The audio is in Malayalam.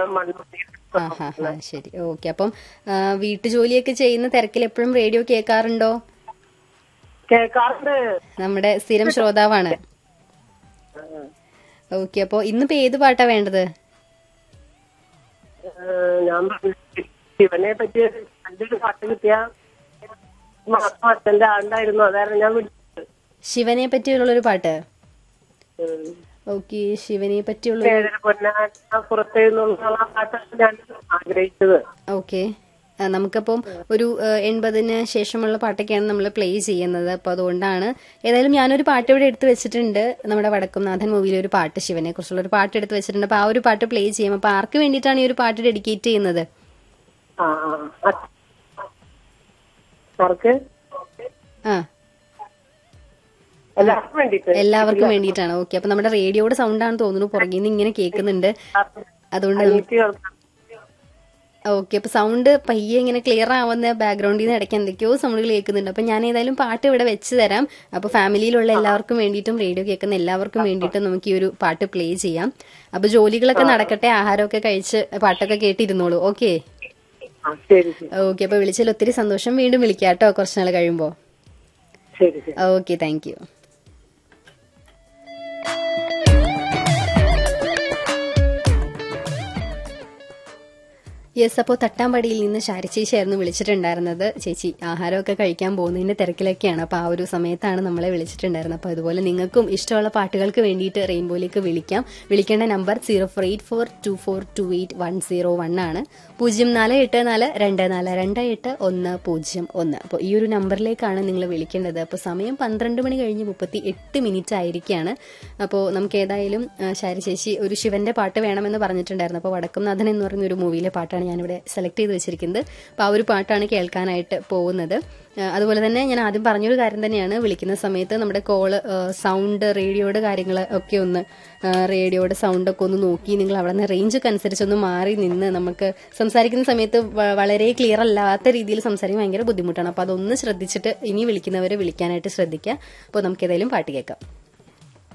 ഞാൻ മണ്ണുത്തി ആ ഹാ ഹാ ശരി ഓക്കെ അപ്പം ആ, വീട്ടുജോലിയൊക്കെ ചെയ്യുന്ന തിരക്കിൽ എപ്പോഴും റേഡിയോ കേൾക്കാറുണ്ടോ കേൾക്കാറുണ്ട് നമ്മുടെ സ്ഥിരം ശ്രോതാവാണ് ഓക്കെ അപ്പോ ഇന്നിപ്പോ ഏത് പാട്ടാ വേണ്ടത് ഏഹ് ഞാൻ പറഞ്ഞു, ശിവനെ പറ്റി നല്ലൊരു പാട്ട് കിട്ടിയ മാസം അച്ഛന്റെ ആണ്ടായിരുന്നു അതായിരുന്നു ഞാൻ വിളിച്ചത് ശിവനെ പറ്റിയുള്ള ഒരു പാട്ട് ഉം. ഓക്കെ ശിവനെ പറ്റിയുള്ള വേദന പൊന്നാ പുറത്ത് നിന്നുള്ള ആ പാട്ടാണ് ഞാൻ ആഗ്രഹിച്ചത് ഓക്കെ നമുക്കപ്പം ഒരു ആ, എൺപതിന് ശേഷമുള്ള പാട്ടൊക്കെയാണ് നമ്മൾ പ്ലേ ചെയ്യുന്നത് അപ്പൊ അതുകൊണ്ടാണ് ഏതായാലും ഞാനൊരു പാട്ട് ഇവിടെ എടുത്തു വെച്ചിട്ടുണ്ട് നമ്മുടെ വടക്കുംനാഥൻ മൂവിയിലെ ഒരു പാട്ട് ശിവനെ കുറിച്ചുള്ള ഒരു പാട്ട് എടുത്തു വെച്ചിട്ടുണ്ട് അപ്പൊ ആ ഒരു പാട്ട് പ്ലേ ചെയ്യാം അപ്പൊ ആർക്ക് വേണ്ടിയിട്ടാണ് ഈ ഒരു പാട്ട് ഡെഡിക്കേറ്റ് ചെയ്യുന്നത് ആ ആ ആ. അവർക്ക് ആ എല്ലാവർക്കും വേണ്ടിട്ട് എല്ലാവർക്കും വേണ്ടിയിട്ടാണ് ഓക്കെ അപ്പൊ നമ്മുടെ റേഡിയോയുടെ സൗണ്ട് ആണെന്ന് തോന്നുന്നു പുറകിൽ നിന്ന് ഇങ്ങനെ കേൾക്കുന്നുണ്ട് അതുകൊണ്ട് നമുക്ക് അനിയത്തി കേൾക്കാം ഓക്കെ അപ്പൊ സൗണ്ട് പയ്യെ ഇങ്ങനെ ക്ലിയർ ആവുന്ന ബാക്ക്ഗ്രൗണ്ടിൽ നിന്ന് ഇടയ്ക്ക് എന്തൊക്കെയോ സൗണ്ടുകൾ കേൾക്കുന്നുണ്ട് അപ്പൊ ഞാൻ ഏതായാലും പാട്ട് ഇവിടെ വെച്ച് തരാം അപ്പൊ ഫാമിലിയിലുള്ള എല്ലാവർക്കും വേണ്ടിയിട്ടും റേഡിയോ കേൾക്കുന്ന എല്ലാവർക്കും വേണ്ടിയിട്ടും നമുക്ക് ഈ ഒരു പാട്ട് പ്ലേ ചെയ്യാം അപ്പൊ ജോലികളൊക്കെ നടക്കട്ടെ ആഹാരമൊക്കെ കഴിച്ച് പാട്ടൊക്കെ കേട്ടിരുന്നോളൂ ഓക്കെ ആ ശരി ശരി ഓക്കെ അപ്പൊ വിളിച്ചതിൽ ഒത്തിരി സന്തോഷം വീണ്ടും വിളിക്കാം കേട്ടോ കുറച്ച് നാൾ കഴിയുമ്പോ ശരി ശരി ഓക്കെ താങ്ക് യു യെസ് അപ്പോൾ തട്ടാമ്പടിയിൽ നിന്ന് ശാരി ചേച്ചിയായിരുന്നു വിളിച്ചിട്ടുണ്ടായിരുന്നത് ചേച്ചി ആഹാരമൊക്കെ കഴിക്കാൻ പോകുന്നതിന്റെ തിരക്കിലൊക്കെയാണ് അപ്പോൾ ആ ഒരു സമയത്താണ് നമ്മളെ വിളിച്ചിട്ടുണ്ടായിരുന്നത് അപ്പോൾ അതുപോലെ നിങ്ങൾക്കും ഇഷ്ടമുള്ള പാട്ടുകൾക്ക് വേണ്ടിയിട്ട് റെയിൻബോയിലേക്ക് വിളിക്കാം വിളിക്കേണ്ട number zero four eight four two four two eight one zero one ആണ് പൂജ്യം നാല് എട്ട് നാല് രണ്ട് നാല് രണ്ട് എട്ട് ഒന്ന് പൂജ്യം ഒന്ന് അപ്പോൾ ഈ ഒരു നമ്പറിലേക്കാണ് നിങ്ങൾ വിളിക്കേണ്ടത് അപ്പോൾ സമയം പന്ത്രണ്ട് മണി കഴിഞ്ഞ് മുപ്പത്തി എട്ട് മിനിറ്റ് ആയിരിക്കുകയാണ് അപ്പോൾ നമുക്ക് ഏതായാലും ആ, ശാരി ചേച്ചി ഒരു ശിവന്റെ പാട്ട് വേണമെന്ന് പറഞ്ഞിട്ടുണ്ടായിരുന്നു അപ്പോൾ വടക്കുംനാഥൻ എന്ന് പറയുന്ന ഒരു മൂവിയിലെ പാട്ടാണ് ഞാനിവിടെ സെലക്ട് ചെയ്ത് വെച്ചിരിക്കുന്നത് അപ്പോൾ ആ ഒരു പാട്ടാണ് കേൾക്കാനായിട്ട് പോകുന്നത് ആ, അതുപോലെ തന്നെ ഞാൻ ആദ്യം പറഞ്ഞൊരു കാര്യം തന്നെയാണ് വിളിക്കുന്ന സമയത്ത് നമ്മുടെ കോള് സൗണ്ട് റേഡിയോയുടെ കാര്യങ്ങൾ ഒക്കെ ഒന്ന് ആ, റേഡിയോയുടെ സൗണ്ട് ഒക്കെ ഒന്ന് നോക്കി നിങ്ങൾ അവിടെ നിന്ന് റേഞ്ച് ഒക്കെ അനുസരിച്ചൊന്ന് മാറി നിന്ന് നമുക്ക് സംസാരിക്കുന്ന സമയത്ത് വ- വളരെ ക്ലിയർ അല്ലാത്ത രീതിയിൽ സംസാരിക്കാൻ ഭയങ്കര ബുദ്ധിമുട്ടാണ് അപ്പോൾ അതൊന്ന് ശ്രദ്ധിച്ചിട്ട് ഇനി വിളിക്കുന്നവരെ വിളിക്കാനായിട്ട് ശ്രദ്ധിക്കുക അപ്പോൾ നമുക്ക് ഏതായാലും പാട്ട് കേൾക്കാം